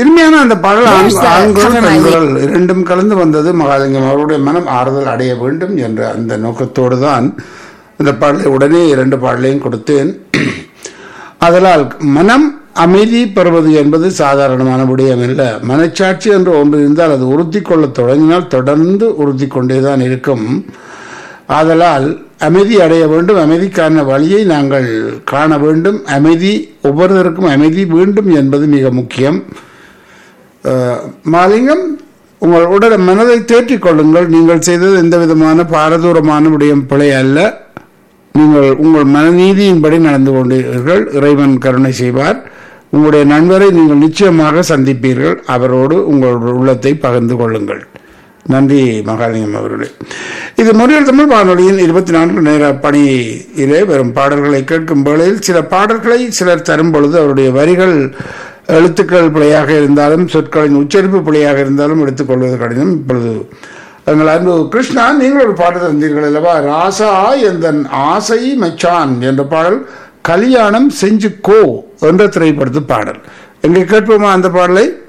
இனிமையான அந்த பாடல் ஆண்- Where's the ஆண்குரல் Color My பெண்குரல் இரண்டும் கலந்து வந்தது மகாலிங்கம் அவருடைய மனம் ஆறுதல் அடைய வேண்டும் என்ற அந்த நோக்கத்தோடு தான் இந்த பாடலை உடனே இரண்டு பாடலையும் கொடுத்தேன் அதனால் மனம் அமைதி பெறுவது என்பது சாதாரணமான விடயம் அல்ல மனச்சாட்சி என்று ஒன்று இருந்தால் அது உறுத்தி கொள்ளத் தொடங்கினால் தொடர்ந்து உறுத்தி கொண்டேதான் இருக்கும் ஆதலால் அமைதி அடைய வேண்டும் அமைதிக்கான வழியை நாங்கள் காண வேண்டும் அமைதி ஒவ்வொருவருக்கும் அமைதி வேண்டும் என்பது மிக முக்கியம் அஹ், மாலிங்கம் உங்கள் உடல் மனதை தேற்றிக் கொள்ளுங்கள் நீங்கள் செய்தது எந்த விதமான பாரதூரமான விடயம் பிழை அல்ல நீங்கள் உங்கள் மனநீதியின்படி நடந்து கொண்டீர்கள் இறைவன் கருணை செய்வார் உங்களுடைய நண்பரை நீங்கள் நிச்சயமாக சந்திப்பீர்கள் அவரோடு உங்கள் உள்ளத்தை பகிர்ந்து கொள்ளுங்கள் நன்றி மகாலிங்கம் அவர்களே இது முறையில் தமிழ் வானொலியின் இருபத்தி நான்கு நேர பணியிலே வரும் பாடல்களை கேட்கும் வேளையில் சில பாடல்களை சிலர் தரும் பொழுது அவருடைய வரிகள் எழுத்துக்கள் பிழையாக இருந்தாலும் சொற்களின் உச்சரிப்பு பிழையாக இருந்தாலும் எடுத்துக்கொள்வது கடினம் இப்பொழுது எங்கள் அன்பு கிருஷ்ணா நீங்கள் ஒரு பாடல் தந்தீர்கள் அல்லவா ராசா எந்தன் ஆசை மச்சான் என்ற பாடல் கல்யாணம் செஞ்சு கோ என்ற திரைப்படத்து பாடல் எங்கே கேட்போமா அந்த பாடலை